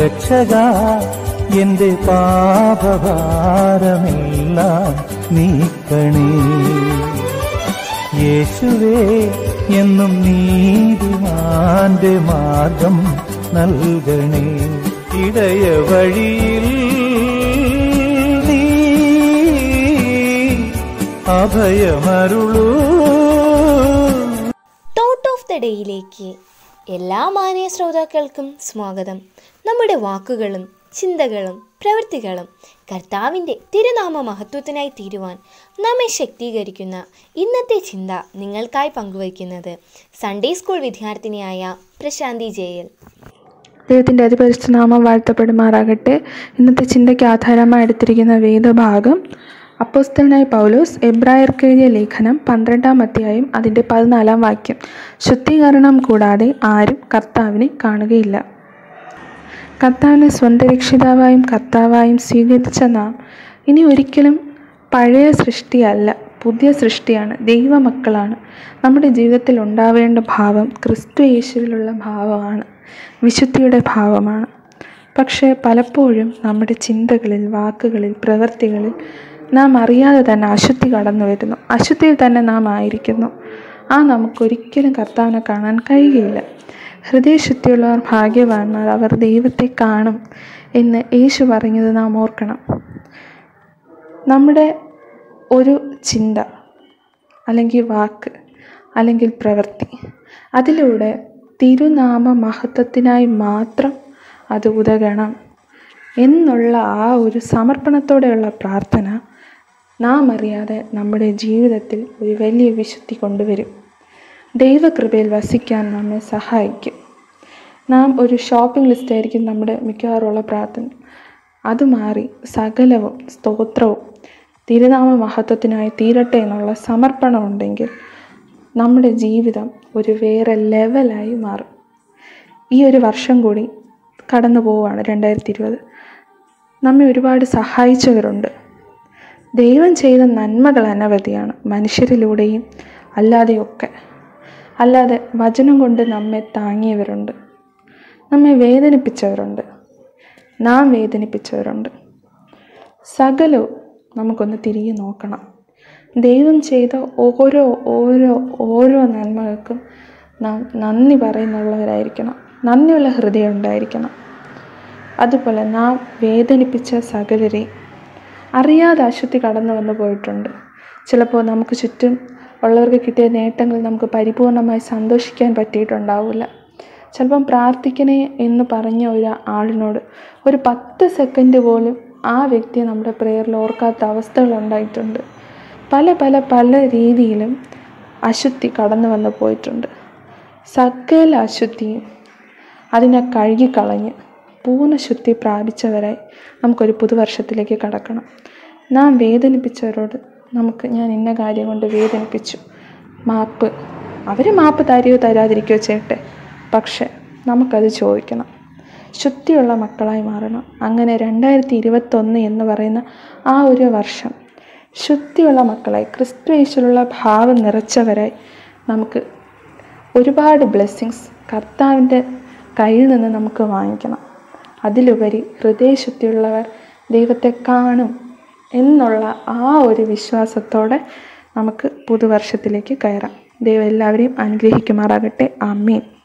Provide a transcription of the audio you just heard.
രക്ഷക എന്റെ പാപഭാരമെല്ലാം നീക്കണേ യേശുവേ എന്നും നീതിമാന്റെ മാർഗം നൽകണേ ഇടയ വഴിയിൽ നീ അഭയമരുളൂ തോട്ട് ഓഫ് ദ ഡേയിലേക്ക് എല്ലാ മാന്യ ശ്രോതാക്കൾക്കും സ്വാഗതം നമ്മുടെ വാക്കുകളും ചിന്തകളും പ്രവൃത്തികളും കർത്താവിൻ്റെ തിരുനാമ മഹത്വത്തിനായി തീരുവാൻ നമ്മെ ശക്തീകരിക്കുന്ന ഇന്നത്തെ ചിന്ത നിങ്ങൾക്കായി പങ്കുവയ്ക്കുന്നത് സൺഡേ സ്കൂൾ വിദ്യാർത്ഥിനിയായ പ്രശാന്തി ജയൽ ദൈവത്തിൻ്റെ അതിപരിശുദ്ധ നാമം വാഴ്ത്തപ്പെടുമാറാകട്ടെ ഇന്നത്തെ ചിന്തയ്ക്ക് ആധാരമായി എടുത്തിരിക്കുന്ന വേദഭാഗം അപ്പോസ്തലനായ പൗലോസ് എബ്രായർക്ക് എഴുതിയ ലേഖനം പന്ത്രണ്ടാം അധ്യായം അതിൻ്റെ പതിനാലാം വാക്യം ശുദ്ധീകരണം കൂടാതെ ആരും കർത്താവിനെ കാണുകയില്ല കർത്താവിനെ സ്വന്തം രക്ഷിതാവായും കർത്താവായും സ്വീകരിച്ച നാം ഇനി ഒരിക്കലും പഴയ സൃഷ്ടിയല്ല പുതിയ സൃഷ്ടിയാണ് ദൈവമക്കളാണ് നമ്മുടെ ജീവിതത്തിൽ ഉണ്ടാവേണ്ട ഭാവം ക്രിസ്തു യേശുവിലുള്ള ഭാവമാണ് വിശുദ്ധിയുടെ ഭാവമാണ് പക്ഷേ പലപ്പോഴും നമ്മുടെ ചിന്തകളിൽ വാക്കുകളിൽ പ്രവൃത്തികളിൽ നാം അറിയാതെ തന്നെ അശുദ്ധി കടന്നു വരുന്നു അശുദ്ധിയിൽ തന്നെ നാം ആയിരിക്കുന്നു ആ നമുക്കൊരിക്കലും കർത്താവിനെ കാണാൻ കഴിയുകയില്ല ഹൃദയശുദ്ധിയുള്ളവർ ഭാഗ്യവാന്മാർ അവർ ദൈവത്തെ കാണും എന്ന് യേശു പറഞ്ഞത് നാം ഓർക്കണം നമ്മുടെ ഒരു ചിന്ത അല്ലെങ്കിൽ വാക്ക് അല്ലെങ്കിൽ പ്രവൃത്തി അതിലൂടെ തിരുനാമ മഹത്വത്തിനായി മാത്രം അത് ഉതകണം എന്നുള്ള ആ ഒരു സമർപ്പണത്തോടെയുള്ള പ്രാർത്ഥന നാം അറിയാതെ നമ്മുടെ ജീവിതത്തിൽ ഒരു വലിയ വിശുദ്ധി കൊണ്ടുവരും ദൈവകൃപയിൽ വസിക്കാൻ നമ്മെ സഹായിക്കും നാം ഒരു ഷോപ്പിംഗ് ലിസ്റ്റായിരിക്കും നമ്മുടെ മിക്കവാറുമുള്ള പ്രാർത്ഥന അത് മാറി സകലവും സ്തോത്രവും തിരുനാമ മഹത്വത്തിനായി തീരട്ടെ എന്നുള്ള സമർപ്പണം ഉണ്ടെങ്കിൽ നമ്മുടെ ജീവിതം ഒരു വേറെ ലെവലായി മാറും ഈ ഒരു വർഷം കൂടി കടന്നു പോവുകയാണ് രണ്ടായിരത്തി ഇരുപത് നമ്മെ ഒരുപാട് സഹായിച്ചവരുണ്ട് ദൈവം ചെയ്ത നന്മകൾ അനവധിയാണ് മനുഷ്യരിലൂടെയും അല്ലാതെയൊക്കെ അല്ലാതെ വചനം കൊണ്ട് നമ്മെ താങ്ങിയവരുണ്ട് നമ്മെ വേദനിപ്പിച്ചവരുണ്ട് നാം വേദനിപ്പിച്ചവരുണ്ട് സകലവും നമുക്കൊന്ന് തിരികെ നോക്കണം ദൈവം ചെയ്ത ഓരോ ഓരോ ഓരോ നന്മകൾക്കും നാം നന്ദി പറയുന്നുള്ളവരായിരിക്കണം നന്ദിയുള്ള ഹൃദയം ഉണ്ടായിരിക്കണം അതുപോലെ നാം വേദനിപ്പിച്ച സകലരെ അറിയാതെ അശുദ്ധി കടന്നു വന്നു പോയിട്ടുണ്ട് ചിലപ്പോൾ നമുക്ക് ചുറ്റും ഉള്ളവർക്ക് കിട്ടിയ നേട്ടങ്ങൾ നമുക്ക് പരിപൂർണമായി സന്തോഷിക്കാൻ പറ്റിയിട്ടുണ്ടാവില്ല ചിലപ്പം പ്രാർത്ഥിക്കണേ എന്ന് പറഞ്ഞ ഒരു ആളിനോട് ഒരു പത്ത് സെക്കൻഡ് പോലും ആ വ്യക്തിയെ നമ്മുടെ പ്രെയറിൽ ഓർക്കാത്ത അവസ്ഥകൾ ഉണ്ടായിട്ടുണ്ട് പല പല പല രീതിയിലും അശുദ്ധി കടന്നു വന്നു പോയിട്ടുണ്ട് സകല അശുദ്ധിയും അതിനെ കഴുകിക്കളഞ്ഞ് പൂർണ്ണ ശുദ്ധി പ്രാപിച്ചവരായി നമുക്കൊരു പുതുവർഷത്തിലേക്ക് കടക്കണം നാം വേദനിപ്പിച്ചവരോട് നമുക്ക് ഞാൻ ഇന്ന കാര്യം കൊണ്ട് വേദനിപ്പിച്ചു മാപ്പ് അവർ മാപ്പ് തരുകയോ തരാതിരിക്കുകയോ ചെയ്യട്ടെ പക്ഷെ നമുക്കത് ചോദിക്കണം ശുദ്ധിയുള്ള മക്കളായി മാറണം അങ്ങനെ രണ്ടായിരത്തി ഇരുപത്തൊന്ന് എന്ന് പറയുന്ന ആ ഒരു വർഷം ശുദ്ധിയുള്ള മക്കളായി ക്രിസ്തു യേശുവിലുള്ള ഭാവം നിറച്ചവരായി നമുക്ക് ഒരുപാട് ബ്ലെസ്സിങ്സ് കർത്താവിൻ്റെ കയ്യിൽ നിന്ന് നമുക്ക് വാങ്ങിക്കണം അതിലുപരി ഹൃദയശുദ്ധിയുള്ളവർ ദൈവത്തെ കാണും എന്നുള്ള ആ ഒരു വിശ്വാസത്തോടെ നമുക്ക് പുതുവർഷത്തിലേക്ക് കയറാം ദൈവം എല്ലാവരെയും അനുഗ്രഹിക്കുമാറാകട്ടെ ആമേൻ